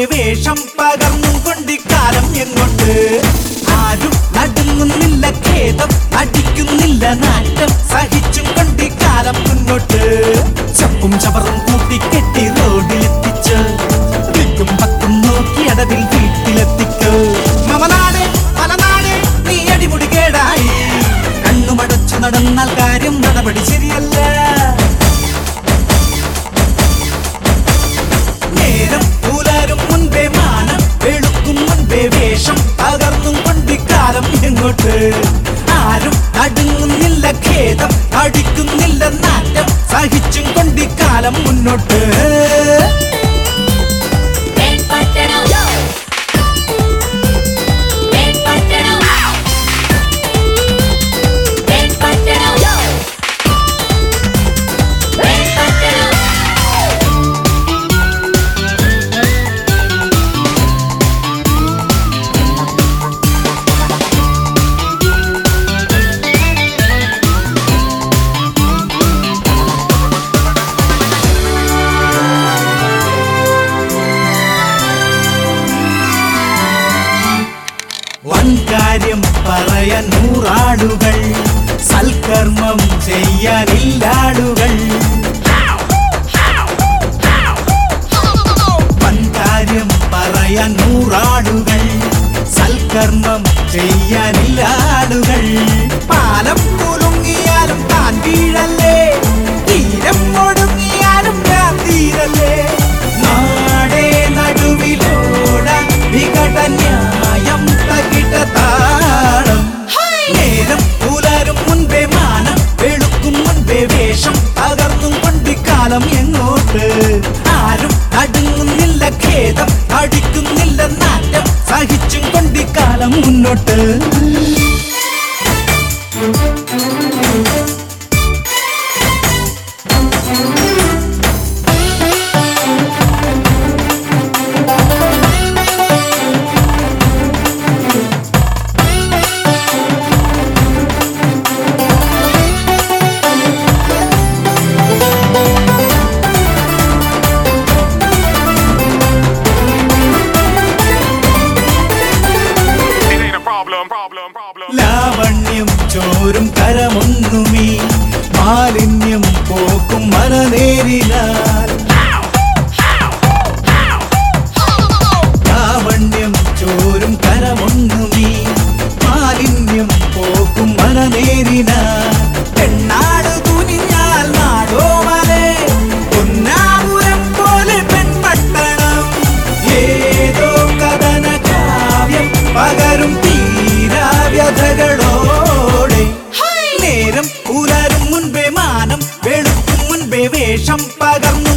വേഷം പകർന്നും കൊണ്ടിക്കാലം എങ്ങോട്ട് ആരും നടുങ്ങുന്നില്ല ഖേദം അടിക്കുന്നില്ല നാറ്റം സഹിച്ചും കൊണ്ടിക്കാലം മുന്നോട്ട് ചപ്പും ചവറും കൂട്ടിക്കെട്ടി റോഡിലെത്തിച്ച് ദിക്കും പത്തും നോക്കി അടവിൽ വീട്ടിലെത്തിക്ക് മമനാട് മലനാട് നീ അടിമുടി കേടായി കണ്ണുമടച്ചു നടന്നാൽ കാര്യം നടപടി ശരിയല്ല നേരം പുലരും മുൻപേ മാനം വെളുക്കും മുൻപേ വേഷം പകർന്നും കൊണ്ടിക്കാലം എങ്ങോട്ട് ആരും നടുങ്ങുന്നില്ല ഖേദം അടിക്കുന്നില്ല നാറ്റം സഹിച്ചും കൊണ്ടിക്കാലം മുന്നോട്ട് Ven പട്ടണം Ven പട്ടണം Ven പട്ടണം Ven പട്ടണം വൻകാര്യം പറയാൻ നൂറാളുകൾ സൽക്കർമ്മം ചെയ്യാനില്ലാടുകൾ വൻകാര്യം പറയാൻ നൂറാളുകൾ സൽക്കർമ്മം ചെയ്യാനില്ലാടുകൾ പാലം കുലുങ്ങിയാലും താൻ വീഴല്ലേ തീരം ഒടുങ്ങിയാലും ഞാൻ തീരല്ലേ നാടേ നടുവിലോട വികട ന്യായം തകിട താളം നേരം പുലരും മുൻപേ മാനം വെളുക്കും മുൻപേ വേഷം പകർന്നും കൊണ്ടിക്കാലം എങ്ങോട്ട് ആരും നടുങ്ങുന്നില്ല ഖേദം അടിക്കുന്നില്ല നാറ്റം സഹിച്ചും കൊണ്ടിക്കാലം മുന്നോട്ട് It ain't a problem, problem, problem. ലാവണ്യം ചോരും കരമൊന്നുമീ മാലിന്യം പോക്കും മനനേരിനാൽ ലാവണ്യം ചോരും കരമൊന്നുമീ മാലിന്യം പോക്കും മനനേരിനാൽ പെണ്ണാട് തുനിഞ്ഞാൽ നാടോ മലേ പൊന്നാപുരം പോലെ പെൺപട്ടണം ഏതോ കഥന കാവ്യം പകരും തീരാവ്യഥകളോടെ നേരം പുലരും മുൻപേ മാനം വെളുക്കും മുൻപേ വേഷം പകർന്നു